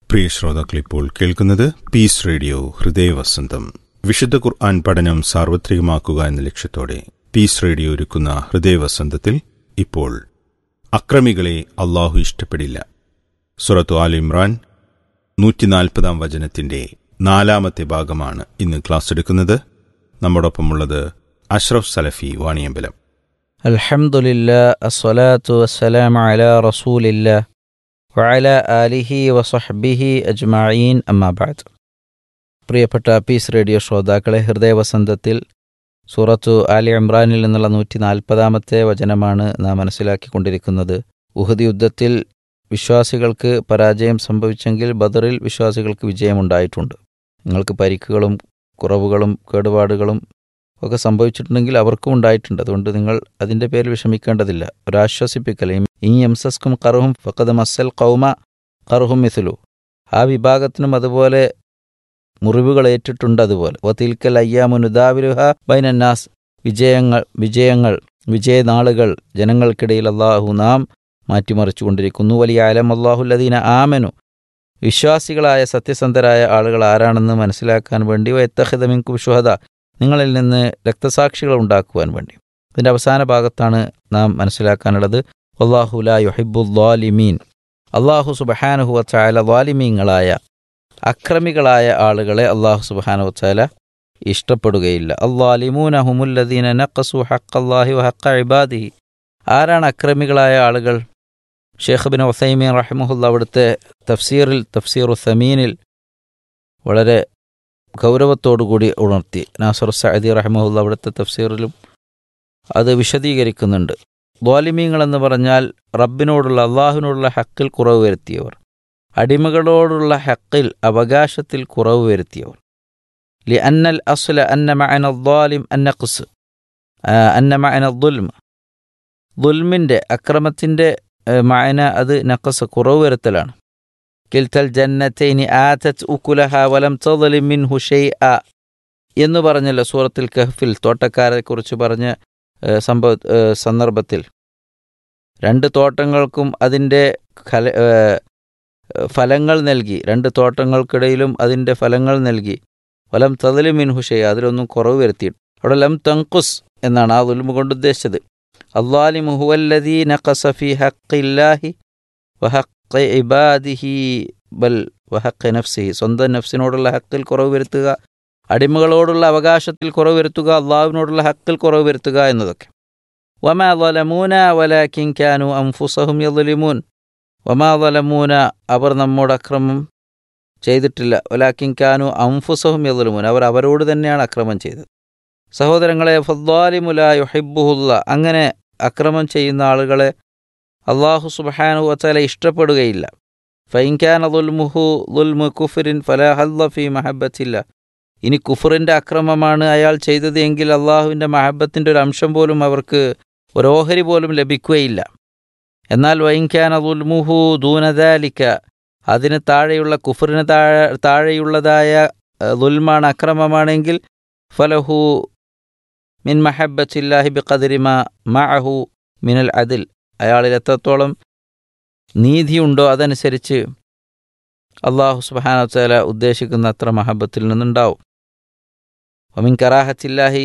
പ്രിയ ശ്രോതാക്കൾ ഇപ്പോൾ കേൾക്കുന്നത് പീസ് റേഡിയോ ഹൃദയവസന്തം വിശുദ്ധ ഖുർആൻ പഠനം സാർവത്രികമാക്കുക എന്ന ലക്ഷ്യത്തോടെ പീസ് റേഡിയോ ഒരുക്കുന്ന ഹൃദയവസന്തത്തിൽ ഇപ്പോൾ അക്രമികളെ അള്ളാഹു ഇഷ്ടപ്പെടില്ല സുറത്തു ആൽ ഇമ്രാൻ നൂറ്റിനാൽപ്പതാം വചനത്തിന്റെ നാലാമത്തെ ഭാഗമാണ് ഇന്ന് ക്ലാസ് എടുക്കുന്നത് നമ്മോടൊപ്പമുള്ളത് അഷ്റഫ് സലഫി വാണിയമ്പലം الحمد لله الصلاة والسلام على رسول الله وعلى آله وصحبه أجمعين أما بعد പ്രിയപ്പെട്ട പീസ് റേഡിയോ ശ്രോതാക്കളെ ഹൃദയവസന്തത്തിൽ സൂറത്തു ആലി ഇമ്രാനിൽ നിന്നുള്ള നൂറ്റി നാൽപ്പതാമത്തെ വചനമാണ് നാം മനസ്സിലാക്കിക്കൊണ്ടിരിക്കുന്നത് ഉഹദ് യുദ്ധത്തിൽ വിശ്വാസികൾക്ക് പരാജയം സംഭവിച്ചെങ്കിൽ ബദറിൽ വിശ്വാസികൾക്ക് വിജയമുണ്ടായിട്ടുണ്ട് നിങ്ങൾക്ക് പരിക്കുകളും കുറവുകളും കേടുപാടുകളും ഒക്കെ സംഭവിച്ചിട്ടുണ്ടെങ്കിൽ അവർക്കും ഉണ്ടായിട്ടുണ്ട് അതുകൊണ്ട് നിങ്ങൾ അതിൻ്റെ പേരിൽ വിഷമിക്കേണ്ടതില്ല ഒരാശ്വസിപ്പിക്കൽ ഈ എംസസ്കും കറുഹും ഫക്കത് മസൽ കൗമ കറുഹും മിഥുലു ആ വിഭാഗത്തിനും അതുപോലെ മുറിവുകൾ ഏറ്റിട്ടുണ്ട് അതുപോലെ വത്തിൽക്കൽ അയ്യാമുനുദാവിലുഹ ബൈനന്നാസ് വിജയങ്ങൾ വിജയങ്ങൾ വിജയനാളുകൾ ജനങ്ങൾക്കിടയിൽ അള്ളാഹു നാം മാറ്റിമറിച്ചുകൊണ്ടിരിക്കുന്നു വലിയ അലം അള്ളാഹുല്ലദീന ആമനു വിശ്വാസികളായ സത്യസന്ധരായ ആളുകൾ ആരാണെന്ന് മനസ്സിലാക്കാൻ വേണ്ടി വയത്തഹിതമിൻകും ഷുഹദ നിങ്ങളിൽ നിന്ന് രക്തസാക്ഷികൾ ഉണ്ടാക്കുവാൻ വേണ്ടി ഇതിൻ്റെ അവസാന ഭാഗത്താണ് നാം മനസ്സിലാക്കാനുള്ളത് അള്ളാഹുല യുഹിബുല്ലാലിമീൻ അള്ളാഹു സുബഹാനുഹു വച്ചായ ലാലിമീങ്ങളായ അക്രമികളായ ആളുകളെ അള്ളാഹു സുബഹാനു വച്ചാല ഇഷ്ടപ്പെടുകയില്ല അള്ളാലിമൂന ഹുമുല്ലദീന നഖസു ഹക്കല്ലാഹി ഹക്ക ഇബാദിഹി ആരാണ് അക്രമികളായ ആളുകൾ ഷേഖ് ബിൻ ഒസൈമീൻ റഹിമുല്ല അവിടുത്തെ തഫ്സീറിൽ തഫ്സീർ ഉസമീനിൽ വളരെ ഗൗരവത്തോടുകൂടി ഉണർത്തി നാസർ സഅദി റഹ്മുല്ല അവിടുത്തെ തഫ്സീറിലും അത് വിശദീകരിക്കുന്നുണ്ട് ദ്വാലിമീങ്ങൾ എന്ന് പറഞ്ഞാൽ റബ്ബിനോടുള്ള അള്ളാഹുവിനോടുള്ള ഹക്കിൽ കുറവ് വരുത്തിയവർ അടിമകളോടുള്ള ഹക്കിൽ അവകാശത്തിൽ കുറവ് വരുത്തിയവർ ലി അന്നൽ അസ്ല അന്ന മഅന ദ്വാലിം അന്ന ഖുസ് അന്ന മഅന ദുൽമ ദുൽമിൻ്റെ അക്രമത്തിൻ്റെ മഅന അത് നഖസ് കുറവ് വരുത്തലാണ് കിൽത്തൽ ജന്നത്തൈനി ആതത് ഉക്കുലഹ വലം തദലിം മിൻഹു ഷൈഅ എന്ന് പറഞ്ഞല്ലോ സൂറത്തിൽ കഹ്ഫിൽ തോട്ടക്കാരെക്കുറിച്ച് പറഞ്ഞ സംഭവ സന്ദർഭത്തിൽ രണ്ട് തോട്ടങ്ങൾക്കും അതിൻ്റെ ഫലങ്ങൾ നൽകി രണ്ട് തോട്ടങ്ങൾക്കിടയിലും അതിൻ്റെ ഫലങ്ങൾ നൽകി വലം തദലിം മിൻഹു ഷൈഅ അതിലൊന്നും കുറവ് വരുത്തി അവിടെ ലം തങ്കുസ് എന്നാണ് ആ ദുൽമ കൊണ്ട് ഉദ്ദേശിച്ചത് അള്ളാലിമു ഹുവല്ലദീ നഖസ ഫി ഹഖില്ലാഹി വഹഖ് ഇബാദിഹി ബൽ വഹഖ് നഫ്സിഹി സ്വന്തം നഫ്സിനോടുള്ള ഹക്കിൽ കുറവ് വരുത്തുക അടിമകളോടുള്ള അവകാശത്തിൽ കുറവ് വരുത്തുക അള്ളാഹുവിനോടുള്ള ഹക്കിൽ കുറവ് വരുത്തുക എന്നതൊക്കെ വമാ വലമൂന വലാക്കിൻ ക്യാനു അംഫുസഹും യദുലിമൂൻ വമാ വലമൂന അവർ നമ്മോട് അക്രമം ചെയ്തിട്ടില്ല വലാക്കിൻ ക്യാനു അംഫുസഹും യദുലിമൂൻ അവർ അവരോട് തന്നെയാണ് അക്രമം ചെയ്തത് സഹോദരങ്ങളെ ഫദ്വാലിമുല യുഹിബുഹുല്ല അങ്ങനെ അക്രമം ചെയ്യുന്ന ആളുകളെ അള്ളാഹു സുബഹാനു വച്ചാല ഇഷ്ടപ്പെടുകയില്ല ഫൈൻഖാന ദുൽമുഹു ദുൽമു കുഫിരിൻ ഫലാഹല്ല ഫി മഹബത്തില്ല ഇനി കുഫറിൻ്റെ അക്രമമാണ് അയാൾ ചെയ്തത് എങ്കിൽ അള്ളാഹുവിൻ്റെ മഹബത്തിൻ്റെ ഒരു അംശം പോലും അവർക്ക് ഒരു ഓഹരി പോലും ലഭിക്കുകയില്ല എന്നാൽ വൈൻഖാന ദുൽമുഹു ദൂനദാലിക്ക അതിന് താഴെയുള്ള കുഫറിന് താഴെ താഴെയുള്ളതായ ദുൽമാണ് അക്രമമാണെങ്കിൽ ഫലഹു മിൻ മഹബത്തില്ലാഹി ബിഖദരിമ മഅഹു മിനൽ അതിൽ അയാളിൽ എത്രത്തോളം നീതിയുണ്ടോ അതനുസരിച്ച് അള്ളാഹു സുബാന ഉദ്ദേശിക്കുന്ന അത്ര മഹബത്തിൽ നിന്നുണ്ടാവും ഒമിൻ കറാഹത്തില്ലാഹി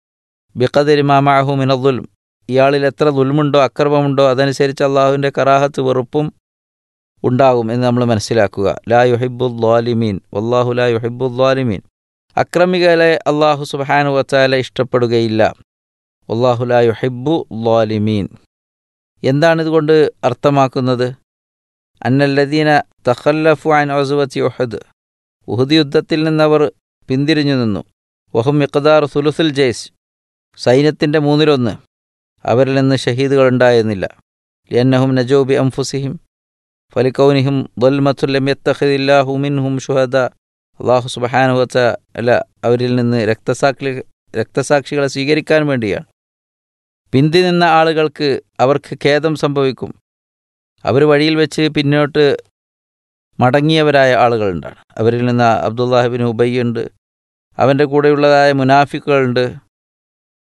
ബിഖദരി മാമാഹു മിനദുൽ ഇയാളിൽ എത്ര ദുൽമുണ്ടോ അക്രമമുണ്ടോ അതനുസരിച്ച് അള്ളാഹുവിൻ്റെ കറാഹത്ത് വെറുപ്പും ഉണ്ടാകും എന്ന് നമ്മൾ മനസ്സിലാക്കുക ലാ യുഹിബുല്ലാലിമീൻ വല്ലാഹു ലാ യുഹിബുല്ലാലിമീൻ അക്രമികളെ അള്ളാഹു സുബാനു വച്ചാല ഇഷ്ടപ്പെടുകയില്ല വല്ലാഹു ലാ യുഹിബു ലാലിമീൻ എന്താണ് ഇതുകൊണ്ട് അർത്ഥമാക്കുന്നത് അന്നല്ലദീന തഖല്ലഫു അൻ ഒസുവത്തി ഒഹദ് ഉഹദ് യുദ്ധത്തിൽ നിന്നവർ പിന്തിരിഞ്ഞു നിന്നു വഹും മിഖദാർ സുലുസുൽ ജയ്സ് സൈന്യത്തിൻ്റെ മൂന്നിലൊന്ന് അവരിൽ നിന്ന് ഷഹീദുകൾ ഉണ്ടായിരുന്നില്ല ലിയന്നഹും നജോബി അംഫുസിഹിം ഫലിക്കൗനിഹിം ദുൽമത്തുല്ലം യത്തഖിദില്ലാഹു മിൻഹും ഷുഹദ അള്ളാഹു സുബഹാനു വച്ച അല്ല അവരിൽ നിന്ന് രക്തസാക്ഷി രക്തസാക്ഷികളെ സ്വീകരിക്കാൻ വേണ്ടിയാണ് പിന്തി നിന്ന ആളുകൾക്ക് അവർക്ക് ഖേദം സംഭവിക്കും അവർ വഴിയിൽ വെച്ച് പിന്നോട്ട് മടങ്ങിയവരായ ആളുകളുണ്ടാണ് അവരിൽ നിന്ന് അബ്ദുല്ലാഹിബിൻ ഉബയ്യുണ്ട് അവൻ്റെ കൂടെയുള്ളതായ മുനാഫിക്കുകളുണ്ട്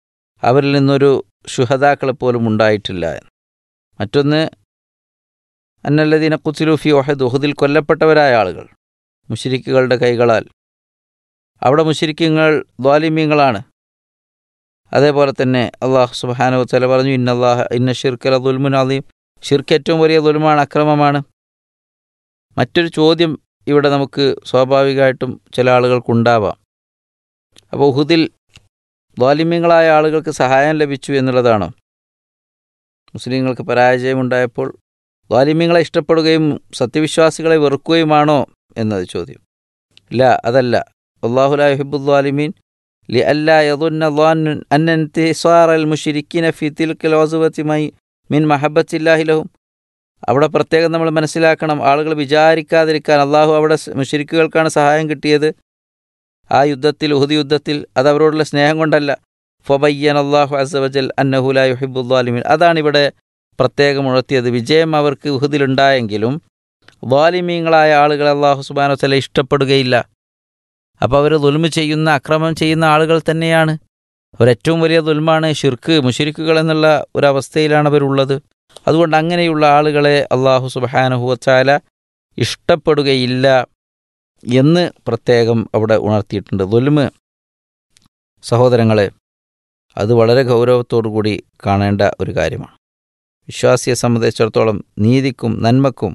അവരിൽ നിന്നൊരു ശുഹതാക്കളെ പോലും ഉണ്ടായിട്ടില്ല മറ്റൊന്ന് അന്നല്ലദീന കുച്ചിലുഫി ഒഹദ് ഉഹദിൽ കൊല്ലപ്പെട്ടവരായ ആളുകൾ മുഷിരിക്കുകളുടെ കൈകളാൽ അവിടെ മുഷിരിക്കുങ്ങൾ ദ്വാലിമ്യങ്ങളാണ് അതേപോലെ തന്നെ അള്ളാഹു സുബാനു തല പറഞ്ഞു ഇന്നല്ലാഹ ഇന്ന ഷിർക്കല ദുൽമുൻ അലീം ഷിർക്ക് ഏറ്റവും വലിയ ദുൽമാണ് അക്രമമാണ് മറ്റൊരു ചോദ്യം ഇവിടെ നമുക്ക് സ്വാഭാവികമായിട്ടും ചില ആളുകൾക്കുണ്ടാവാം അപ്പോൾ ഉഹുദിൽ ദ്വാലിമ്യങ്ങളായ ആളുകൾക്ക് സഹായം ലഭിച്ചു എന്നുള്ളതാണോ മുസ്ലിങ്ങൾക്ക് പരാജയമുണ്ടായപ്പോൾ ദ്വാലിമ്യങ്ങളെ ഇഷ്ടപ്പെടുകയും സത്യവിശ്വാസികളെ വെറുക്കുകയുമാണോ എന്നത് ചോദ്യം ഇല്ല അതല്ല അള്ളാഹുല ഹിബുദ്വാലിമീൻ ലി അല്ലാ യദുന്ന ദ്വാനുൻ അന്ന ഇന്തിസാർ അൽ മുഷിരിക്കിന ഫി തിൽക്കൽ വസുവത്തിമായി മിൻ മഹബത്തില്ലാഹി ലഹും അവിടെ പ്രത്യേകം നമ്മൾ മനസ്സിലാക്കണം ആളുകൾ വിചാരിക്കാതിരിക്കാൻ അള്ളാഹു അവിടെ മുഷിരിക്കുകൾക്കാണ് സഹായം കിട്ടിയത് ആ യുദ്ധത്തിൽ ഉഹുദ് യുദ്ധത്തിൽ അത് അവരോടുള്ള സ്നേഹം കൊണ്ടല്ല ഫൊബയ്യൻ അള്ളാഹു അസവജൽ അന്നഹുല യുഹിബുദ്വാലിമിൻ അതാണ് ഇവിടെ പ്രത്യേകം ഉണർത്തിയത് വിജയം അവർക്ക് ഉഹുദിലുണ്ടായെങ്കിലും വാലിമീങ്ങളായ ആളുകളെ അള്ളാഹു സുബാനോ തല ഇഷ്ടപ്പെടുകയില്ല അപ്പോൾ അവർ ദുൽമ ചെയ്യുന്ന അക്രമം ചെയ്യുന്ന ആളുകൾ തന്നെയാണ് അവരേറ്റവും വലിയ ദുൽമാണ് ഷിർക്ക് മുഷിരിക്കുകൾ എന്നുള്ള ഒരവസ്ഥയിലാണ് അവരുള്ളത് അതുകൊണ്ട് അങ്ങനെയുള്ള ആളുകളെ അള്ളാഹു സുബാനുഹുവച്ചാല ഇഷ്ടപ്പെടുകയില്ല എന്ന് പ്രത്യേകം അവിടെ ഉണർത്തിയിട്ടുണ്ട് ദുൽമ് സഹോദരങ്ങളെ അത് വളരെ ഗൗരവത്തോടു കൂടി കാണേണ്ട ഒരു കാര്യമാണ് വിശ്വാസിയെ സംബന്ധിച്ചിടത്തോളം നീതിക്കും നന്മക്കും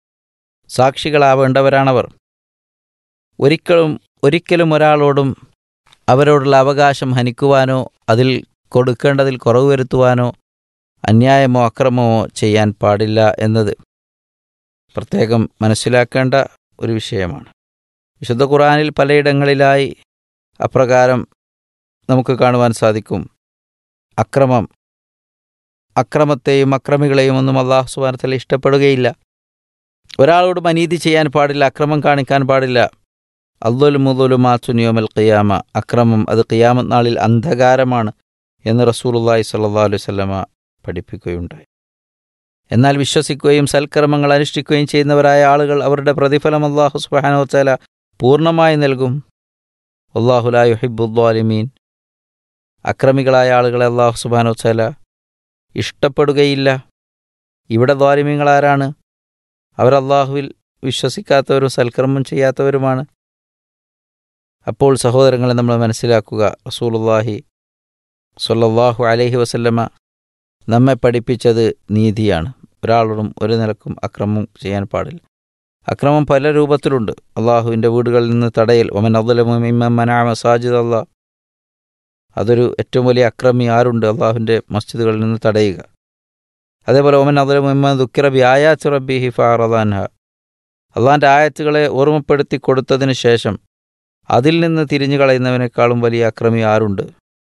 സാക്ഷികളാവേണ്ടവരാണവർ ഒരിക്കലും ഒരിക്കലും ഒരാളോടും അവരോടുള്ള അവകാശം ഹനിക്കുവാനോ അതിൽ കൊടുക്കേണ്ടതിൽ കുറവ് വരുത്തുവാനോ അന്യായമോ അക്രമമോ ചെയ്യാൻ പാടില്ല എന്നത് പ്രത്യേകം മനസ്സിലാക്കേണ്ട ഒരു വിഷയമാണ് വിശുദ്ധ ഖുറാനിൽ പലയിടങ്ങളിലായി അപ്രകാരം നമുക്ക് കാണുവാൻ സാധിക്കും അക്രമം അക്രമത്തെയും അക്രമികളെയും ഒന്നും അള്ളാഹു സുബാനത്തല ഇഷ്ടപ്പെടുകയില്ല ഒരാളോടും അനീതി ചെയ്യാൻ പാടില്ല അക്രമം കാണിക്കാൻ പാടില്ല അദ്ദുൽമുദുലുമാസുനിയോമൽ ഖിയാമ അക്രമം അത് ഖിയാമത്ത് നാളിൽ അന്ധകാരമാണ് എന്ന് റസൂലുള്ളാഹി സ്വല്ലല്ലാഹു അലൈഹി വസല്ലമ പഠിപ്പിക്കുകയുണ്ടായി എന്നാൽ വിശ്വസിക്കുകയും സൽക്കർമ്മങ്ങൾ അനുഷ്ഠിക്കുകയും ചെയ്യുന്നവരായ ആളുകൾ അവരുടെ പ്രതിഫലം അള്ളാഹു സുബ്ഹാനഹു വതആല പൂർണ്ണമായി നൽകും അള്ളാഹുലാ യുഹിബ്ബുദ്ദാലിമീൻ അക്രമികളായ ആളുകളെ അള്ളാഹു സുബ്ഹാനഹു വതആല ഇഷ്ടപ്പെടുകയില്ല ഇവിടെ ദ്വാലിമീങ്ങളാരാണ് അവർ അള്ളാഹുവിൽ വിശ്വസിക്കാത്തവരും സൽക്കർമ്മം ചെയ്യാത്തവരുമാണ് അപ്പോൾ സഹോദരങ്ങളെ നമ്മൾ മനസ്സിലാക്കുക റസൂലുള്ളാഹി സ്വല്ലല്ലാഹു അലൈഹി വസല്ലമ നമ്മെ പഠിപ്പിച്ചത് നീതിയാണ് ഒരാളോടും ഒരു നിലക്കും അക്രമം ചെയ്യാൻ പാടില്ല അക്രമം പല രൂപത്തിലുണ്ട് അള്ളാഹുവിൻ്റെ വീടുകളിൽ നിന്ന് തടയൽ ഒമൻ അബ്ദുലമന മസാജിദ് അള്ളാഹ് അതൊരു ഏറ്റവും വലിയ അക്രമി ആരുണ്ട് അള്ളാഹുവിൻ്റെ മസ്ജിദുകളിൽ നിന്ന് തടയുക അതേപോലെ ഒമൻ അബ്ദുലമിമ്മ ദുഃഖിറബി ആയാച്ച് റബ്ബി ഹിഫാറദാൻഹ അള്ളാഹിൻ്റെ ആയത്തുകളെ ഓർമ്മപ്പെടുത്തി കൊടുത്തതിന് ശേഷം അതിൽ നിന്ന് തിരിഞ്ഞു കളയുന്നവനേക്കാളും വലിയ അക്രമി ആരുണ്ട്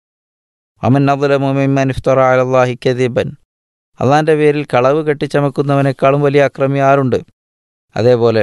അമൻ അബ്ദുലമിമ്മൻ ഇഫ്തറ അലല്ലാഹി കദീബൻ അള്ളാഹിൻ്റെ പേരിൽ കളവ് കെട്ടിച്ചമക്കുന്നവനേക്കാളും വലിയ അക്രമി ആരുണ്ട് അതേപോലെ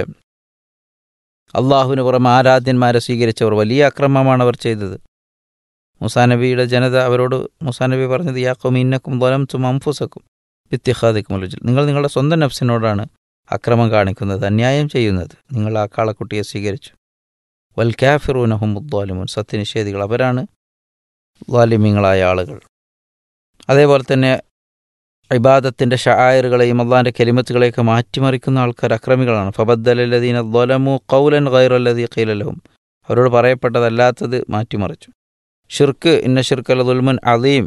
അള്ളാഹുവിന് പുറമെ ആരാധ്യന്മാരെ സ്വീകരിച്ചവർ വലിയ അക്രമമാണ് അവർ ചെയ്തത് മുസാനബിയുടെ ജനത അവരോട് മുസാനബി പറഞ്ഞത് യാക്കും ഇന്നക്കും ദ്വലം തും അംഫുസക്കും വിത്യഹാദിക്കും നിങ്ങൾ നിങ്ങളുടെ സ്വന്തം നഫ്സിനോടാണ് അക്രമം കാണിക്കുന്നത് അന്യായം ചെയ്യുന്നത് നിങ്ങൾ ആ കാളക്കുട്ടിയെ സ്വീകരിച്ചു വൽ കാഫിറൂനഹും ഉദ്വാലിമുൻ സത്യനിഷേധികൾ അവരാണ് ദ്വാലിമ്യങ്ങളായ ആളുകൾ അതേപോലെ തന്നെ ഇബാദത്തിൻ്റെ ഷായറുകളെയും അള്ളാഹിൻ്റെ കെലിമത്തുകളെയൊക്കെ മാറ്റിമറിക്കുന്ന ആൾക്കാർ അക്രമികളാണ് ഫബദ്ദലല്ലദീന ദ്വലമു കൗലൻ ഗൈറല്ലദീ ഖീലലഹും അവരോട് പറയപ്പെട്ടതല്ലാത്തത് മാറ്റിമറിച്ചു ഷിർക്ക് ഇന്ന ഷിർക്കൽ ദുൽമുൻ അലീം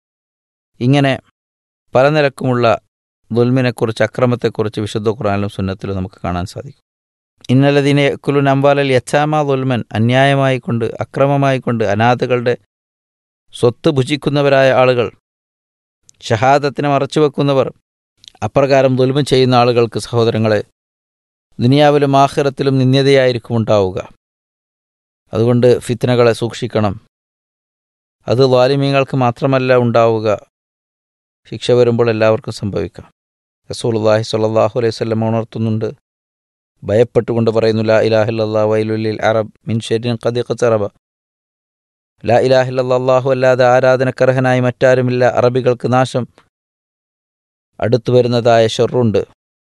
ഇങ്ങനെ പല നിലക്കുമുള്ള ദുൽമിനെക്കുറിച്ച് അക്രമത്തെക്കുറിച്ച് വിശുദ്ധ ഖുറാനിലും സുന്നത്തിലും നമുക്ക് കാണാൻ സാധിക്കും ഇന്നലതിനെ കുലു നമ്പാലൽ യച്ചാമ ദുൽമൻ അന്യായമായി കൊണ്ട് അക്രമമായി കൊണ്ട് അനാഥകളുടെ സ്വത്ത് ഭുജിക്കുന്നവരായ ആളുകൾ ഷഹാദത്തിനെ മറച്ചുവെക്കുന്നവർ അപ്രകാരം ദുൽമ ചെയ്യുന്ന ആളുകൾക്ക് സഹോദരങ്ങളെ ദുനിയാവിലും ആഖിറത്തിലും നിന്ദ്യതയായിരിക്കും ഉണ്ടാവുക അതുകൊണ്ട് ഫിത്നകളെ സൂക്ഷിക്കണം അത് വാലിമീങ്ങൾക്ക് മാത്രമല്ല ഉണ്ടാവുക ശിക്ഷ വരുമ്പോൾ എല്ലാവർക്കും സംഭവിക്കാം റസൂലുള്ളാഹി സ്വല്ലല്ലാഹു അലൈഹി വസല്ലം ഉണർത്തുന്നുണ്ട് ഭയപ്പെട്ടുകൊണ്ട് പറയുന്നു ലാ ഇലാഹില്ലാ വൈലുല്ലിൽ അറബ് മിൻ ഷെരിൻ ഖദി ഖറബ ലാ ഇലാഹില്ല അള്ളാഹു അല്ലാതെ ആരാധനക്കർഹനായി മറ്റാരുമില്ല അറബികൾക്ക് നാശം അടുത്തു വരുന്നതായ ഷെറുണ്ട്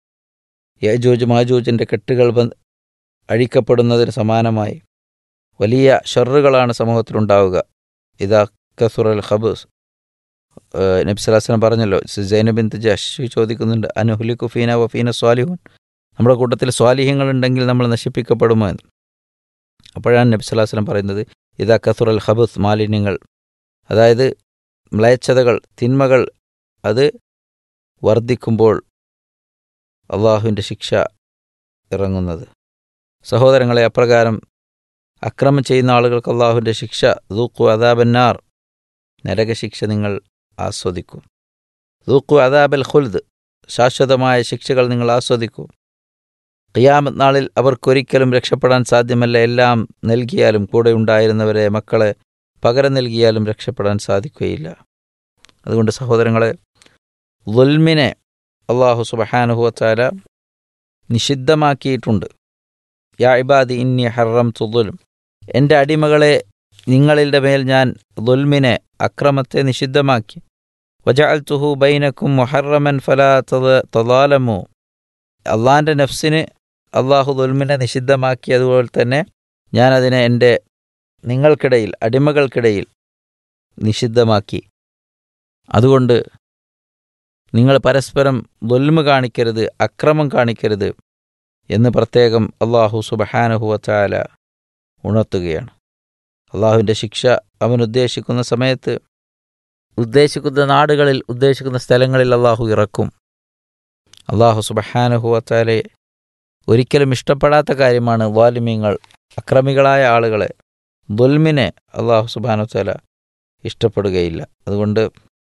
യജൂജ് മാജൂജിൻ്റെ കെട്ടുകൾ അഴിക്കപ്പെടുന്നതിന് സമാനമായി വലിയ ഷെറുകളാണ് സമൂഹത്തിലുണ്ടാവുക ഇതാ കസുറൽ ഖബൂസ് നബി സലാസ്ലം പറഞ്ഞല്ലോ സൈനബിൻ ജഷ് ചോദിക്കുന്നുണ്ട് അനുഹുലി കുഫീന വഫീന സ്വാലിഹുൻ നമ്മുടെ കൂട്ടത്തിൽ സ്വാലിഹ്യങ്ങളുണ്ടെങ്കിൽ നമ്മൾ നശിപ്പിക്കപ്പെടുമോ എന്ന് അപ്പോഴാണ് നബി സലാസ്ലം പറയുന്നത് ഇതാ കസുറൽ ഹബുസ് മാലിന്യങ്ങൾ അതായത് മ്ലേച്ഛതകൾ തിന്മകൾ അത് വർദ്ധിക്കുമ്പോൾ അള്ളാഹുവിൻ്റെ ശിക്ഷ ഇറങ്ങുന്നത് സഹോദരങ്ങളെ അപ്രകാരം അക്രമം ചെയ്യുന്ന ആളുകൾക്ക് അള്ളാഹുവിൻ്റെ ശിക്ഷ ദൂക്കു അദാബന്നാർ നരകശിക്ഷ നിങ്ങൾ ആസ്വദിക്കൂ ദൂക്കു അദാബൽ ഖുൽദ് ശാശ്വതമായ ശിക്ഷകൾ നിങ്ങൾ ആസ്വദിക്കൂ ഖിയാമത്ത് നാളിൽ അവർക്കൊരിക്കലും രക്ഷപ്പെടാൻ സാധ്യമല്ല എല്ലാം നൽകിയാലും കൂടെ ഉണ്ടായിരുന്നവരെ മക്കളെ പകരം നൽകിയാലും രക്ഷപ്പെടാൻ സാധിക്കുകയില്ല അതുകൊണ്ട് സഹോദരങ്ങളെ ലുൽമിനെ അള്ളാഹു സുബഹാനുഹുവത്താല നിഷിദ്ധമാക്കിയിട്ടുണ്ട് യാ ഇബാദി ഇന്നി ഹറം തുലുലും എൻ്റെ അടിമകളെ നിങ്ങളുടെ മേൽ ഞാൻ ദുൽമിനെ അക്രമത്തെ നിഷിദ്ധമാക്കി വജഅൽ തുഹു ബൈനക്കും മുഹറമൻ ഫലാ തലാലമു അള്ളാൻ്റെ നഫ്സിന് അള്ളാഹു ദുൽമിനെ നിഷിദ്ധമാക്കി അതുപോലെ തന്നെ ഞാനതിനെ എൻ്റെ നിങ്ങൾക്കിടയിൽ അടിമകൾക്കിടയിൽ നിഷിദ്ധമാക്കി അതുകൊണ്ട് നിങ്ങൾ പരസ്പരം ദുൽമ് കാണിക്കരുത് അക്രമം കാണിക്കരുത് എന്ന് പ്രത്യേകം അള്ളാഹു സുബഹാനഹുവച്ചാല ഉണർത്തുകയാണ് അള്ളാഹുവിൻ്റെ ശിക്ഷ അവൻ ഉദ്ദേശിക്കുന്ന സമയത്ത് ഉദ്ദേശിക്കുന്ന നാടുകളിൽ ഉദ്ദേശിക്കുന്ന സ്ഥലങ്ങളിൽ അള്ളാഹു ഇറക്കും അള്ളാഹു സുബഹാനഹുവച്ചാലെ ഒരിക്കലും ഇഷ്ടപ്പെടാത്ത കാര്യമാണ് വാലിമ്യങ്ങൾ അക്രമികളായ ആളുകളെ ദുൽമിനെ അള്ളാഹു സുബാനുച്ചാല ഇഷ്ടപ്പെടുകയില്ല അതുകൊണ്ട്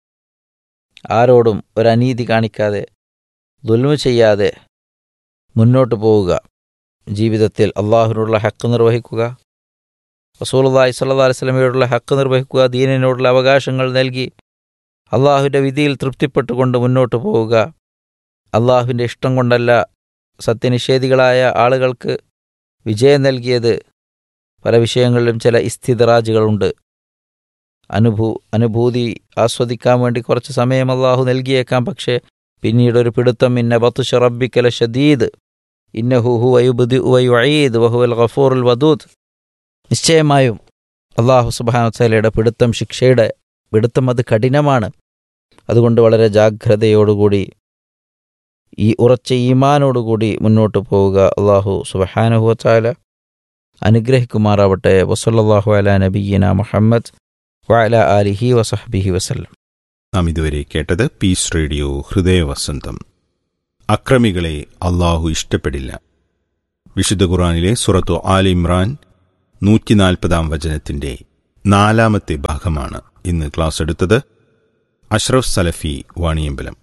ആരോടും ഒരനീതി കാണിക്കാതെ ദുൽമ ചെയ്യാതെ മുന്നോട്ട് പോവുക ജീവിതത്തിൽ അള്ളാഹുവിനോടുള്ള ഹക്ക് നിർവഹിക്കുക റസൂലുള്ളാഹി സ്വല്ലല്ലാഹി അലൈഹി വസല്ലമയോടുള്ള ഹക്ക് നിർവഹിക്കുക ദീനിനോടുള്ള അവകാശങ്ങൾ നൽകി അള്ളാഹുവിൻ്റെ വിധിയിൽ തൃപ്തിപ്പെട്ടുകൊണ്ട് മുന്നോട്ട് പോവുക അള്ളാഹുവിൻ്റെ ഇഷ്ടം കൊണ്ടല്ല സത്യനിഷേധികളായ ആളുകൾക്ക് വിജയം നൽകിയത് പല വിഷയങ്ങളിലും ചില ഇസ്ഥിതറാജുകളുണ്ട് അനുഭൂ അനുഭൂതി ആസ്വദിക്കാൻ വേണ്ടി കുറച്ച് സമയം അള്ളാഹു നൽകിയേക്കാം പക്ഷേ പിന്നീട് ഒരു പിടുത്തം ഇന്ന ബത്തുഷ റബ്ബിക്കല ഷദീദ് ഇന്നഹു ഹു വയുബുദി വയുഈദ് വഹുവൽ ഗഫൂറുൽ വദൂദ് നിശ്ചയമായും അള്ളാഹു സുബാനുസലയുടെ പിടുത്തം ശിക്ഷയുടെ പിടുത്തം അത് കഠിനമാണ് അതുകൊണ്ട് വളരെ ജാഗ്രതയോടുകൂടി ഈ ഉറച്ച ഈമാനോടുകൂടി മുന്നോട്ട് പോവുക അള്ളാഹു സുബഹാനുഹുവച്ചാല അനുഗ്രഹിക്കുമാറാവട്ടെ വസല്ലാഹു അല നബീന മുഹമ്മദ് വഅല ആലിഹി വസഹബിഹി വസല്ലം നാം ഇതുവരെ കേട്ടത് പീസ് റേഡിയോ ഹൃദയവസന്തം അക്രമികളെ അള്ളാഹു ഇഷ്ടപ്പെടില്ല വിശുദ്ധ ഖുറാനിലെ സുറത്തു ആൽ ഇമ്രാൻ നൂറ്റിനാൽപ്പതാം വചനത്തിന്റെ നാലാമത്തെ ഭാഗമാണ് ഇന്ന് ക്ലാസ് എടുത്തത് അഷ്റഫ് സലഫി വാണിയമ്പലം